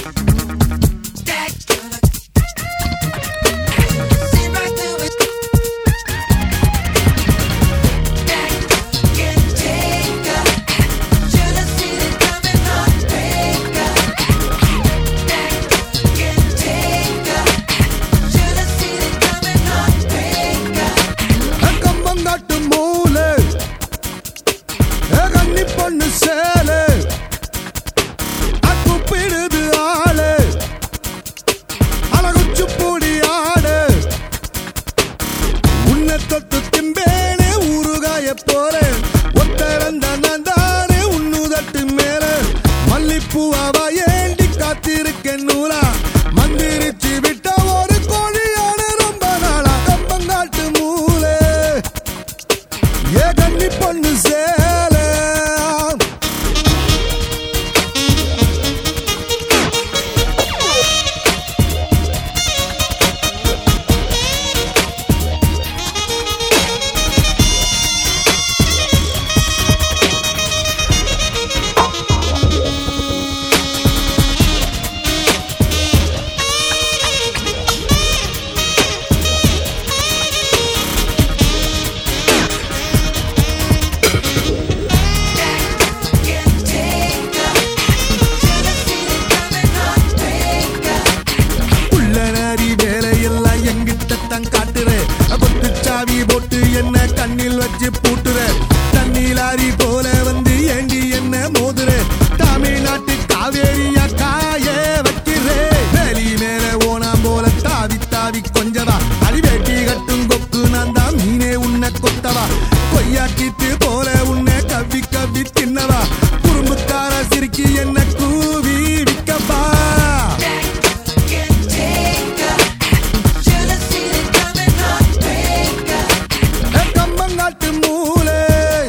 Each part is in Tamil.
கம்பங்காட்டு மூளை கண்ணி பொண்ணு சேலை அக்குப்பிடுது ஆளு அழகுச்சு பூடி ஆடு உன்னை தொட்டு திம்பேனே ஊறுகாய போல ஒத்தரந்த நான் தானே உன்னுதட்டு மேல மல்லிப்பூவாவா ஏண்டி காத்திருக்கேன் நூலா மந்திரிச்சு விட்ட ஒரு கோழியான ரொம்ப நாளா கம்பங்காட்டு மூளை ஏ கண்ணி பொண்ணு சேலை உள்ள நரி வேலையெல்லாம் எங்கிட்ட தான் காட்டுற பொட்டு சாவி போட்டு என்ன கண்ணில் வச்சு பூட்டுற தண்ணி லாரி போல வந்து ஏண்டி என்ன மோதுற தமிழ்நாட்டு காவேரியா காய வைக்கிறே வேலி மேல ஓனாம் போல தாவி தாவி கொஞ்சவா அடிவேட்டி கட்டும் கொக்கு நான் தான் மீனே உன்னை கொத்தவா கொய்யாக்கிட்டு போல உன்னை கவ்வி கவ்வி தின்னவா குறும்புக்கார சிரிக்கி என்ன கூவி விக்கவா கம்பங்காட்டு மூளை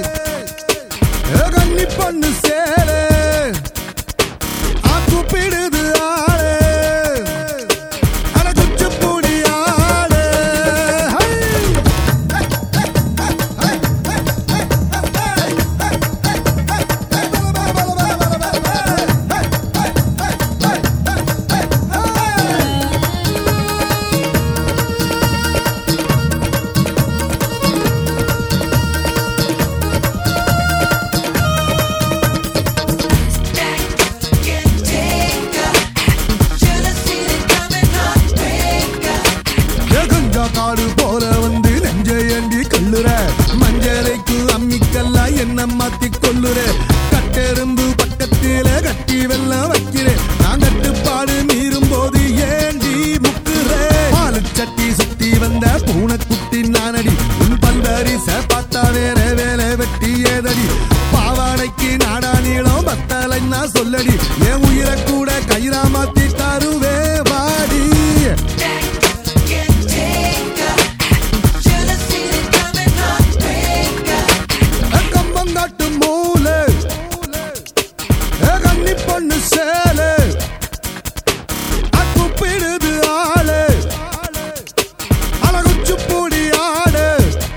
கண்ணி பொண்ணு சேலை ஆக்குப்பிடுது ஆளு அழகுச்சு பூடி ஆளு ஹை! கஞ்சா காடு போல வந்து நெஞ்சை ஏண்டி கல்லுற மஞ்சளைக்கு அம்மிக்கல்லா என்ன மாத்தி கொல்லுற கட்டெரும்பு பக்கத்தில கட்டி வெள்ளம் வைக்கிறேன் நான் கட்டுப்பாடு மீறும் போது ஏண்டி முக்குற பாலு சட்டி சுத்தி வந்த பூனைக்குட்டி நானடி உன் பல்வரிச பார்த்தா வேற வேலை வெட்டி ஏதடி பாவாடைக்கு நாடா நீளம் பத்தலை நான் சொல்லடி என் உயிரை கூட கயிறா மாத்தி தருவே வாடி கம்பங்காட்டு மூளை கண்ணி பொண்ணு சேலை அக்குப்பிடுது ஆளு அழகுச்சு பூடி ஆடு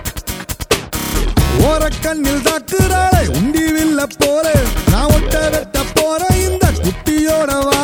ஓரக்கண்ணில் தாக்குறாளே உண்டி வில்ல போல நான் ஒட்ட வெட்ட போற இந்த குட்டியோட வா